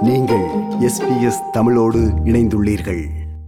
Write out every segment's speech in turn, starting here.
நீங்கள் எஸ்பிஎஸ் தமிழோடு இணைந்துள்ளீர்கள்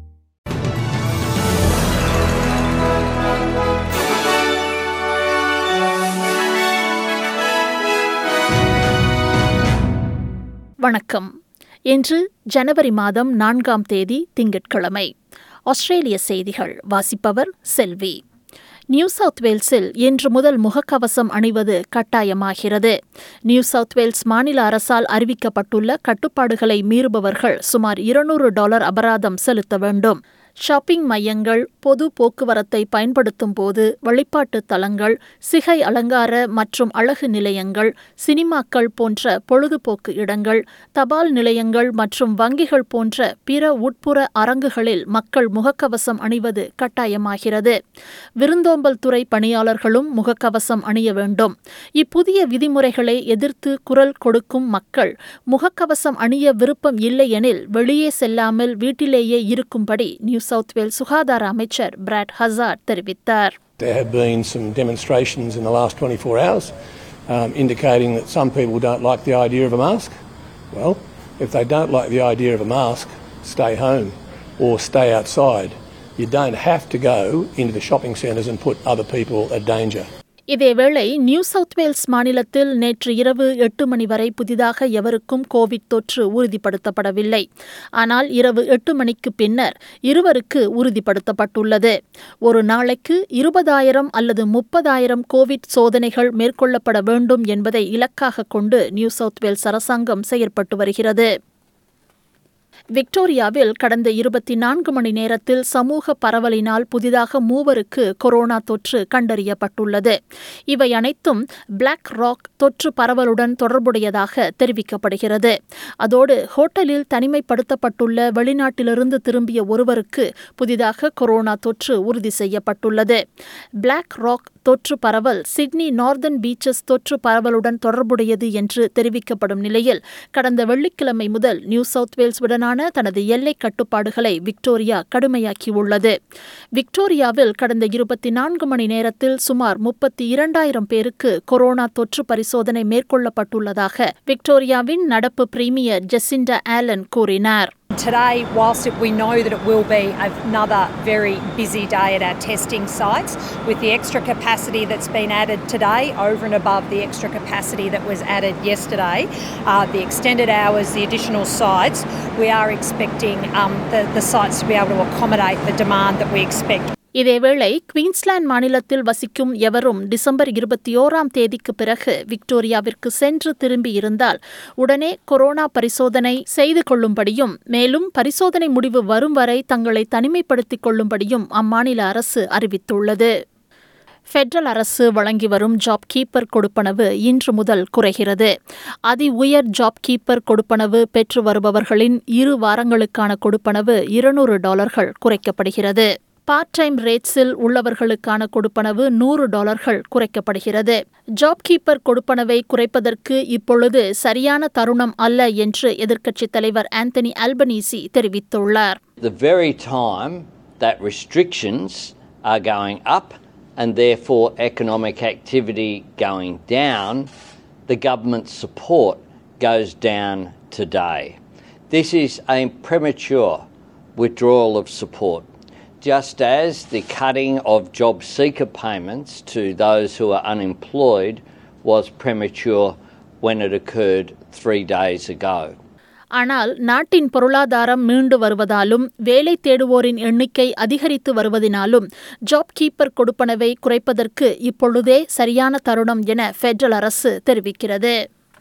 வணக்கம் இன்று ஜனவரி மாதம் நான்காம் தேதி திங்கட்கிழமை ஆஸ்திரேலிய செய்திகள் வாசிப்பவர் செல்வி நியூ சவுத் வேல்ஸில் இன்று முதல் முகக்கவசம் அணிவது கட்டாயமாகிறது நியூ சவுத் வேல்ஸ் மாநில அரசால் அறிவிக்கப்பட்டுள்ள கட்டுப்பாடுகளை மீறுபவர்கள் சுமார் இருநூறு டாலர் அபராதம் செலுத்த வேண்டும் ஷாப்பிங் மையங்கள் பொது போக்குவரத்தை பயன்படுத்தும் போது வழிபாட்டு தலங்கள் சிகை அலங்கார மற்றும் அழகு நிலையங்கள் சினிமாக்கள் போன்ற பொழுதுபோக்கு இடங்கள் தபால் நிலையங்கள் மற்றும் வங்கிகள் போன்ற பிற உட்புற அரங்குகளில் மக்கள் முகக்கவசம் அணிவது கட்டாயமாகிறது விருந்தோம்பல் துறை பணியாளர்களும் முகக்கவசம் அணிய வேண்டும் இப்புதிய விதிமுறைகளை எதிர்த்து குரல் கொடுக்கும் மக்கள் முகக்கவசம் அணிய விருப்பம் இல்லையெனில் வெளியே செல்லாமல் வீட்டிலேயே இருக்கும்படி நியூ சவுத் வேல் சுகாதார அமைச்சர் பிராட் ஹசார்ட் தெரிவித்தார் There have been some demonstrations in the last 24 hours um, indicating that some people don't like the idea of a mask. Well, if they don't like the idea of a mask, stay home or stay outside. You don't have to go into the shopping centres and put other people at danger. இதேவேளை New South Wales மாநிலத்தில் நேற்று இரவு எட்டு மணி வரை புதிதாக எவருக்கும் Covid தொற்று உறுதிப்படுத்தப்படவில்லை ஆனால் இரவு எட்டு மணிக்கு பின்னர் இருவருக்கு உறுதிப்படுத்தப்பட்டுள்ளது ஒரு நாளைக்கு இருபதாயிரம் அல்லது முப்பதாயிரம் கோவிட் சோதனைகள் மேற்கொள்ளப்பட வேண்டும் என்பதை இலக்காக கொண்டு நியூ சவுத் வேல்ஸ் அரசாங்கம் செயற்பட்டு வருகிறது விக்டோரியாவில் கடந்த இருபத்தி நான்கு மணி நேரத்தில் சமூக பரவலினால் புதிதாக மூவருக்கு கொரோனா தொற்று கண்டறியப்பட்டுள்ளது இவை அனைத்தும் பிளாக் ராக் தொற்று பரவலுடன் தொடர்புடையதாக தெரிவிக்கப்படுகிறது அதோடு ஹோட்டலில் தனிமைப்படுத்தப்பட்டுள்ள வெளிநாட்டிலிருந்து திரும்பிய ஒருவருக்கு புதிதாக கொரோனா தொற்று உறுதி செய்யப்பட்டுள்ளது பிளாக் ராக் தொற்று பரவல் சிட்னி நார்தன் பீச்சஸ் தொற்று பரவலுடன் தொடர்புடையது என்று தெரிவிக்கப்படும் நிலையில் கடந்த வெள்ளிக்கிழமை முதல் நியூ சவுத் வேல்ஸுடனான தனது எல்லை கட்டுப்பாடுகளை விக்டோரியா கடுமையாக்கியுள்ளது விக்டோரியாவில் கடந்த இருபத்தி நான்கு மணி நேரத்தில் சுமார் முப்பத்தி இரண்டாயிரம் பேருக்கு கொரோனா தொற்று பரிசோதனை மேற்கொள்ளப்பட்டுள்ளதாக விக்டோரியாவின் நடப்பு பிரீமியர் ஜெசிண்டா ஆலன் கூறினார் Today, whilst it, we know that it will be another very busy day at our testing sites, with the extra capacity that's been added today over and above the extra capacity that was added yesterday, uh, the extended hours, the additional sites, we are expecting um, the, the sites to be able to accommodate the demand that we expect. இதேவேளை Queensland மாநிலத்தில் வசிக்கும் எவரும் December இருபத்தி ஓராம் தேதிக்கு பிறகு விக்டோரியாவிற்கு சென்று திரும்பி இருந்தால் உடனே கொரோனா பரிசோதனை செய்து கொள்ளும்படியும் மேலும் பரிசோதனை முடிவு வரும் வரை தங்களை தனிமைப்படுத்திக் கொள்ளும்படியும் அம்மாநில அரசு அறிவித்துள்ளது ஃபெடரல் அரசு வழங்கி வரும் ஜாப் கீப்பர் கொடுப்பனவு இன்று முதல் குறைகிறது அதி உயர் ஜாப் கீப்பர் கொடுப்பனவு பெற்று வருபவர்களின் இரு வாரங்களுக்கான கொடுப்பனவு இருநூறு டாலர்கள் குறைக்கப்படுகிறது பார்ட் டைம் ரேட்ஸில் உள்ளவர்களுக்கான கொடுப்பனவு நூறு டாலர்கள் குறைக்கப்படுகிறது ஜாப் கீப்பர் கொடுப்பனவை குறைப்பதற்கு இப்பொழுது சரியான தருணம் அல்ல என்று எதிர்க்கட்சித் தலைவர் ஆந்தனி அல்பனீசி தெரிவித்துள்ளார் the very time that restrictions are going up and therefore economic activity going down, the government support goes down today. This is a premature withdrawal of support, just as the cutting of job seeker payments to those who are unemployed was premature when it occurred three days ago. ஆனால் நாட்டின் பொருளாதாரம் மீண்டு வருவதாலும் வேலை தேடுவோரின் எண்ணிக்கை அதிகரித்து வருவதினாலும் job keeper கொடுப்பனவை குறைப்பதற்கு இப்பொழுதே சரியான தருணம் என ஃபெடரல் அரசு தெரிவிக்கிறது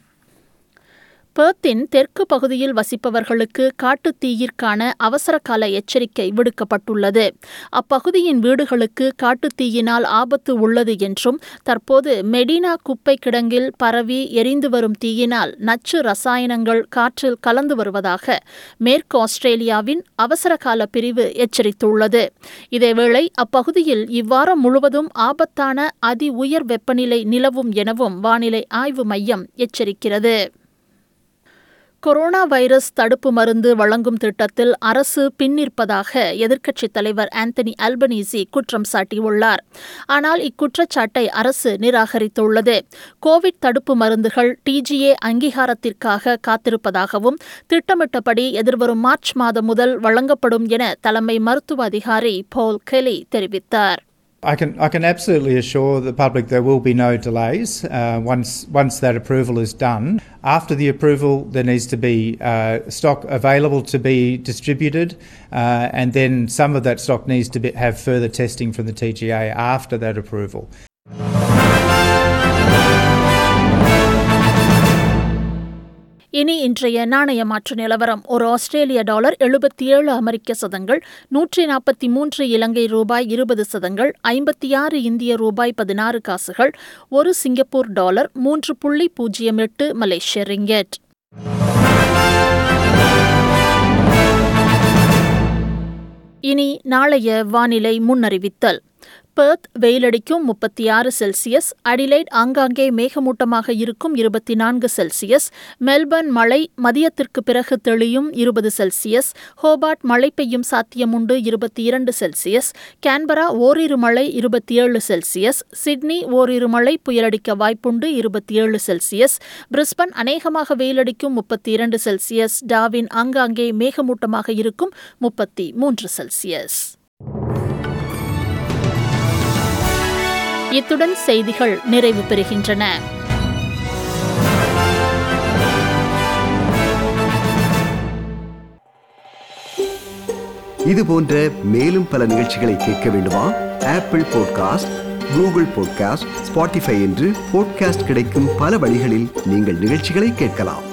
பெர்த்தின் தெற்கு பகுதியில் வசிப்பவர்களுக்கு காட்டுத் தீயிற்கான அவசர கால எச்சரிக்கை விடுக்கப்பட்டுள்ளது அப்பகுதியின் வீடுகளுக்கு காட்டுத் தீயினால் ஆபத்து உள்ளது என்றும் தற்போது மெடினா குப்பை கிடங்கில் பரவி எரிந்து வரும் தீயினால் நச்சு ரசாயனங்கள் காற்றில் கலந்து வருவதாக மேற்கு ஆஸ்திரேலியாவின் அவசர கால பிரிவு எச்சரித்துள்ளது இதேவேளை அப்பகுதியில் இவ்வாரம் முழுவதும் ஆபத்தான அதி உயர் வெப்பநிலை நிலவும் எனவும் வானிலை ஆய்வு மையம் எச்சரிக்கிறது கொரோனா வைரஸ் தடுப்பு மருந்து வழங்கும் திட்டத்தில் அரசு பின்னிற்பதாக எதிர்க்கட்சித் தலைவர் ஆந்தனி அல்பனீசி குற்றம் சாட்டியுள்ளார் ஆனால் இக்குற்றச்சாட்டை அரசு நிராகரித்துள்ளது கோவிட் தடுப்பு மருந்துகள் டிஜிஏ அங்கீகாரத்திற்காக காத்திருப்பதாகவும் திட்டமிட்டபடி எதிர்வரும் மார்ச் மாதம் முதல் வழங்கப்படும் என தலைமை மருத்துவ அதிகாரி போல் கெலி தெரிவித்தார் I can, I can absolutely assure the public there will be no delays uh, once, once that approval is done. After the approval, there needs to be uh, stock available to be distributed, uh, and then some of that stock needs to be, have further testing from the TGA after that approval. இனி இன்றைய நாணய மாற்று நிலவரம் ஒரு ஆஸ்திரேலிய dollar எழுபத்தி ஏழு அமெரிக்க சதங்கள் நூற்றி நாற்பத்தி மூன்று இலங்கை ரூபாய் இருபது சதங்கள் ஐம்பத்தி ஆறு இந்திய ரூபாய் பதினாறு காசுகள் ஒரு சிங்கப்பூர் டாலர் மூன்று புள்ளி பூஜ்ஜியம் எட்டு மலேசிய ரிங்கெட் இனி நாளைய வானிலை முன்னறிவித்தல் பெர்த் வெயிலடிக்கும் முப்பத்தி ஆறு செல்சியஸ் அடிலைட் ஆங்காங்கே மேகமூட்டமாக இருக்கும் இருபத்தி நான்கு செல்சியஸ் மெல்பர்ன் மழை மதியத்திற்கு பிறகு தெளியும் இருபது செல்சியஸ் ஹோபார்ட் மழை பெய்யும் சாத்தியமுண்டு இருபத்தி இரண்டு செல்சியஸ் கேன்பரா ஓரிரு மழை இருபத்தி ஏழு செல்சியஸ் சிட்னி ஓரிரு மழை புயலடிக்க வாய்ப்புண்டு இருபத்தி ஏழு செல்சியஸ் பிரிஸ்பன் அநேகமாக வெயிலடிக்கும் முப்பத்தி இரண்டு செல்சியஸ் டாவின் ஆங்காங்கே மேகமூட்டமாக இருக்கும் முப்பத்தி மூன்று செல்சியஸ் இத்துடன் செய்திகள் நிறைவு பெறுகின்றன இது போன்ற மேலும் பல நிகழ்ச்சிகளை கேட்க வேண்டுமா Apple podcast Google podcast Spotify என்று பாட்காஸ்ட் கிடைக்கும் பல வழிகளில் நீங்கள் நிகழ்ச்சிகளை கேட்கலாம்